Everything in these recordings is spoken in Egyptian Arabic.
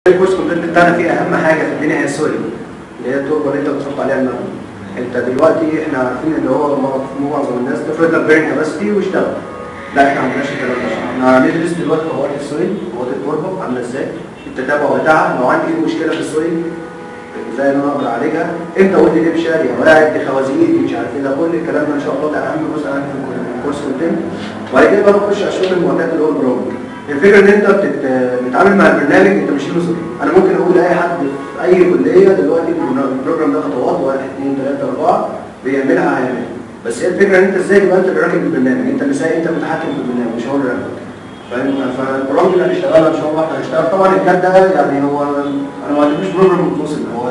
الكورس كونتنت بتاعنا فيه اهم حاجه في الدنيا هي السوري اللي هي التربه اللي انت بتحط عليها المبنى انت دلوقتي احنا عارفين اللي هو معظم الناس تفرض لك بيرن كاباسيتي واشتغل لا احنا ما عندناش الكلام ده احنا هندرس دلوقتي قواعد السوري قواعد التربه عامله ازاي التتابع بتاعها لو عندي اي مشكله في السوري ازاي ان انا اقدر اعالجها امتى اقول لي دي شاريه ولا عد خوازيق دي مش عارف ايه ده كل الكلام ده ان شاء الله ده اهم جزء عندي في الكورس كونتنت وبعد كده بقى بخش على الشغل المعتاد اللي هو البروجرام الفكره ان انت بتت... بتتعامل مع البرنامج انت مش له انا ممكن اقول لاي حد في اي كليه دلوقتي البروجرام ده خطوات 1 2 3 4 بيعملها هيعملها بس هي الفكره ان انت ازاي تبقى انت اللي راكب البرنامج انت اللي سايق انت المتحكم في البرنامج مش هو اللي راكب فاهم فالبرامج اللي هنشتغلها ان شاء الله احنا هنشتغل طبعا الكاد ده يعني هو انا ما عنديش بروجرام منفصل هو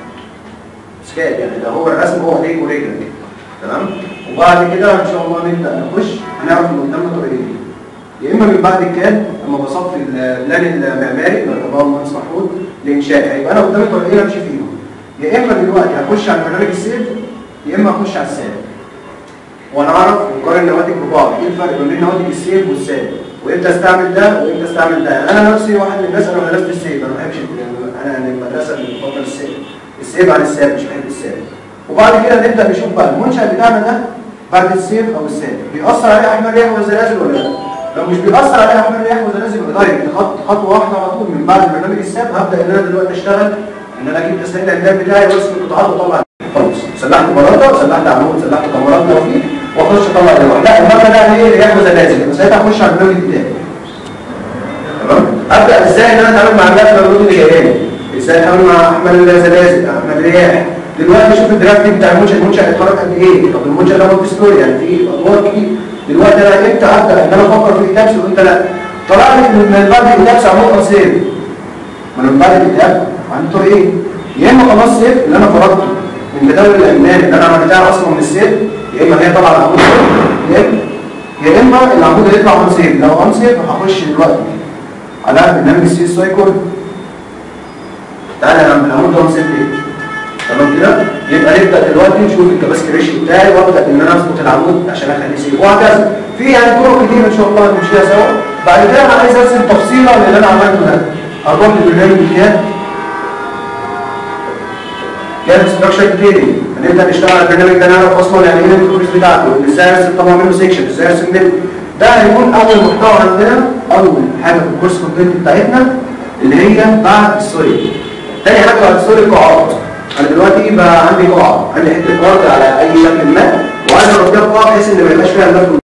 سكاد يعني ده هو الرسم هو ليك ورجلك تمام وبعد كده ان شاء الله نبدا نخش هنعرف ان قدامنا طريقين يا اما من بعد الكاد لما بصفي البلان المعماري اللي طبعا المهندس محمود لانشاء هيبقى انا قدامي طريقين امشي فيهم يا اما دلوقتي هخش على برنامج السيف يا اما اخش على الساب وانا اعرف نقارن النواتج ببعض ايه الفرق ما بين نواتج السيف والساب وامتى استعمل ده وامتى استعمل ده انا نفسي واحد من الناس انا ما درست السيف انا ما بحبش انا يعني المدرسه اللي بفضل السيف السيف عن الساب مش بحب الساب وبعد كده نبدا نشوف بقى المنشا بتاعنا ده بعد السيف او الساب بيأثر عليه احمال رياح وزلازل ولا لا لو مش بيأثر عليها احمال رياح وزلازل يبقى دايركت خطوه واحده على طول من بعد برنامج الساب هبدا ان انا دلوقتي اشتغل ان انا اجيب تسليح الاعداد بتاعي وارسم القطاعات واطلع خلاص سلحت بلاطه سلحت عمود سلحت كاميرات لو في واخش اطلع اللوح لا المره ده ايه رياح وزلازل يبقى ساعتها اخش على البرنامج بتاعي تمام ابدا ازاي ان انا اتعامل مع الرياح اللي جايه لي ازاي اتعامل مع احمال زلازل احمال رياح دلوقتي شوف الدرافت بتاع المنشا المنشا هيتحرك قد ايه طب المنشا ده مالتي ستوري يعني في ادوار كتير دلوقتي انا امتى ابدا ان انا افكر في الكابس وانت لا طلع لي من بعد الكابس عمود سيف ما انا من بعد الكاب عندي طريقين يا اما خلاص سيف اللي انا فرضته من جدول الايمان اللي انا عملتها اصلا من السيف يا اما هي طبعا عمود سيف يا اما العمود هيطلع اون سيف لو اون سيف هخش دلوقتي على برنامج السي سايكل تعالى يا عم العمود ده اون سيف ليه تمام كده يبقى نبدا دلوقتي نشوف الكباسكي ريشيو بتاعي وابدا ان انا اظبط العمود عشان اخليه سيف وهكذا في يعني طرق كتير ان شاء الله هنمشيها سوا بعد كده انا عايز ارسم تفصيله للي انا عملته ده اروح للبرنامج الكاد كاد ستراكشر ديتيلنج هنبدا نشتغل على البرنامج ده نعرف اصلا يعني ايه البروجرس بتاعته ازاي ارسم طبعا منه سيكشن ازاي ارسم منه ده هيكون اول محتوى عندنا اول حاجه في الكورس كونتنت بتاعتنا اللي هي بعد السوري تاني حاجه بعد السوري القاعات انا دلوقتي بقى عندي قاعه عندي حته ارض على اي شكل ما وعايز اربيها بقاعه بحيث ان ما يبقاش فيها المبنى